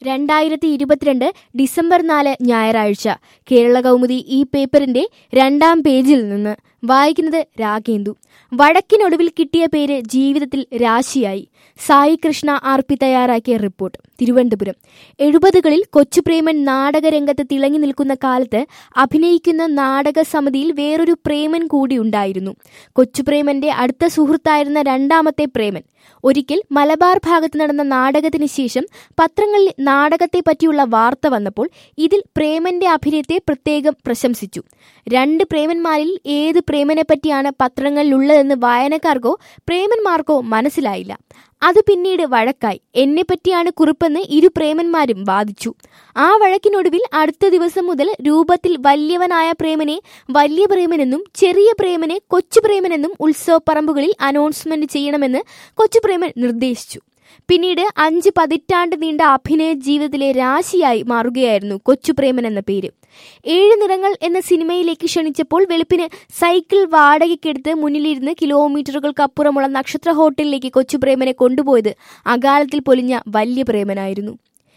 രണ്ടായിരത്തി ഇരുപത്തിരണ്ട് ഡിസംബർ നാല് ഞായറാഴ്ച കേരള കൗമുദി ഈ പേപ്പറിന്റെ രണ്ടാം പേജിൽ നിന്ന് വായിക്കുന്നത് രാഗേന്ദു വടക്കിനൊടുവിൽ കിട്ടിയ പേര് ജീവിതത്തിൽ രാശിയായി സായി കൃഷ്ണ ആർ പി തയ്യാറാക്കിയ റിപ്പോർട്ട് തിരുവനന്തപുരം എഴുപതുകളിൽ കൊച്ചുപ്രേമൻ നാടകരംഗത്ത് തിളങ്ങി നിൽക്കുന്ന കാലത്ത് അഭിനയിക്കുന്ന നാടക സമിതിയിൽ വേറൊരു പ്രേമൻ കൂടി ഉണ്ടായിരുന്നു കൊച്ചുപ്രേമന്റെ അടുത്ത സുഹൃത്തായിരുന്ന രണ്ടാമത്തെ പ്രേമൻ ഒരിക്കൽ മലബാർ ഭാഗത്ത് നടന്ന നാടകത്തിന് ശേഷം പത്രങ്ങളിൽ നാടകത്തെ പറ്റിയുള്ള വാർത്ത വന്നപ്പോൾ ഇതിൽ പ്രേമന്റെ അഭിനയത്തെ പ്രത്യേകം പ്രശംസിച്ചു രണ്ട് പ്രേമന്മാരിൽ ഏത് പ്രേമനെ പറ്റിയാണ് പത്രങ്ങളിലുള്ളതെന്ന് വായനക്കാർക്കോ പ്രേമന്മാർക്കോ മനസ്സിലായില്ല അത് പിന്നീട് വഴക്കായി എന്നെ പറ്റിയാണ് കുറിപ്പെന്ന് ഇരു പ്രേമന്മാരും വാദിച്ചു ആ വഴക്കിനൊടുവിൽ അടുത്ത ദിവസം മുതൽ രൂപത്തിൽ വലിയവനായ പ്രേമനെ വലിയ പ്രേമനെന്നും ചെറിയ പ്രേമനെ കൊച്ചു പ്രേമനെന്നും ഉത്സവപ്പറമ്പുകളിൽ അനൗൺസ്മെന്റ് ചെയ്യണമെന്ന് കൊച്ചുപ്രേമൻ നിർദ്ദേശിച്ചു പിന്നീട് അഞ്ച് പതിറ്റാണ്ട് നീണ്ട അഭിനയ ജീവിതത്തിലെ രാശിയായി മാറുകയായിരുന്നു കൊച്ചുപ്രേമൻ എന്ന പേര് ഏഴ് നിറങ്ങൾ എന്ന സിനിമയിലേക്ക് ക്ഷണിച്ചപ്പോൾ വെളുപ്പിന് സൈക്കിൾ വാടകയ്ക്കെടുത്ത് മുന്നിലിരുന്ന് കിലോമീറ്ററുകൾക്കപ്പുറമുള്ള നക്ഷത്ര ഹോട്ടലിലേക്ക് കൊച്ചുപ്രേമനെ കൊണ്ടുപോയത് അകാലത്തിൽ പൊലിഞ്ഞ വല്യ പ്രേമനായിരുന്നു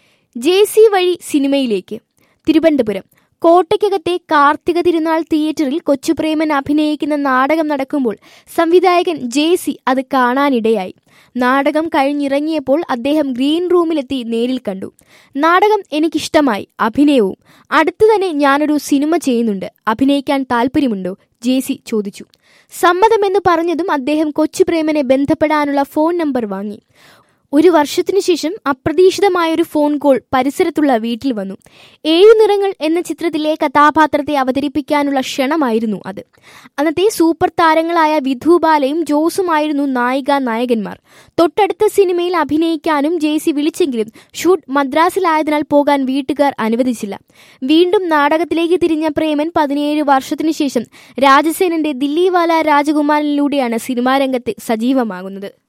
ജെ സി വഴി സിനിമയിലേക്ക് തിരുവനന്തപുരം കോട്ടയ്ക്കകത്തെ കാർത്തിക തിരുനാൾ തിയേറ്ററിൽ കൊച്ചുപ്രേമൻ അഭിനയിക്കുന്ന നാടകം നടക്കുമ്പോൾ സംവിധായകൻ ജെ സി അത് കാണാനിടയായി നാടകം കഴിഞ്ഞിറങ്ങിയപ്പോൾ അദ്ദേഹം ഗ്രീൻ റൂമിലെത്തി നേരിൽ കണ്ടു നാടകം എനിക്കിഷ്ടമായി അഭിനയവും അടുത്തു തന്നെ ഞാനൊരു സിനിമ ചെയ്യുന്നുണ്ട് അഭിനയിക്കാൻ താല്പര്യമുണ്ടോ ജെ സി ചോദിച്ചു സമ്മതമെന്ന് പറഞ്ഞതും അദ്ദേഹം കൊച്ചുപ്രേമനെ ബന്ധപ്പെടാനുള്ള ഫോൺ നമ്പർ വാങ്ങി ഒരു വർഷത്തിനു ശേഷം അപ്രതീക്ഷിതമായൊരു ഫോൺ കോൾ പരിസരത്തുള്ള വീട്ടിൽ വന്നു ഏഴു നിറങ്ങൾ എന്ന ചിത്രത്തിലെ കഥാപാത്രത്തെ അവതരിപ്പിക്കാനുള്ള ക്ഷണമായിരുന്നു അത് അന്നത്തെ സൂപ്പർ താരങ്ങളായ വിധുബാലയും ജോസുമായിരുന്നു നായിക നായകന്മാർ തൊട്ടടുത്ത സിനിമയിൽ അഭിനയിക്കാനും ജെയ്സി വിളിച്ചെങ്കിലും ഷൂട്ട് മദ്രാസിലായതിനാൽ പോകാൻ വീട്ടുകാർ അനുവദിച്ചില്ല വീണ്ടും നാടകത്തിലേക്ക് തിരിഞ്ഞ പ്രേമൻ പതിനേഴ് വർഷത്തിനു ശേഷം രാജസേനന്റെ ദില്ലിവാല രാജകുമാരനിലൂടെയാണ് സിനിമാരംഗത്ത് സജീവമാകുന്നത്